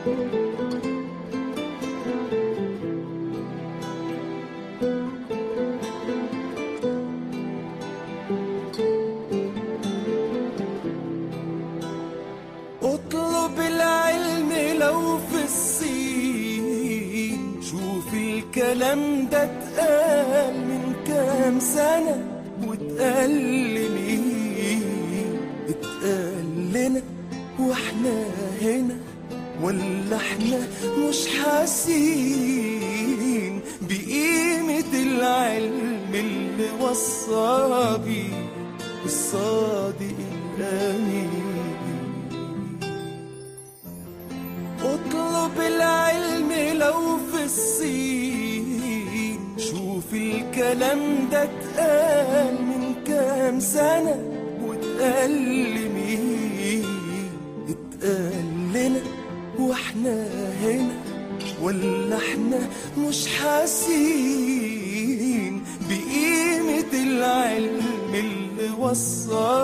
اطلب العلم لو في الصين شوف الكلام ده اتقال من كام سنة واتقال لمين اتقال لنا واحنا هنا ولا احنا مش حاسين بقيمة العلم اللي وصى بيه الصادق الأمين اطلب العلم لو في الصين شوف الكلام ده اتقال من كام سنة واتقال لمين اتقال لنا واحنا هنا ولا احنا مش حاسين بقيمة العلم اللي وصى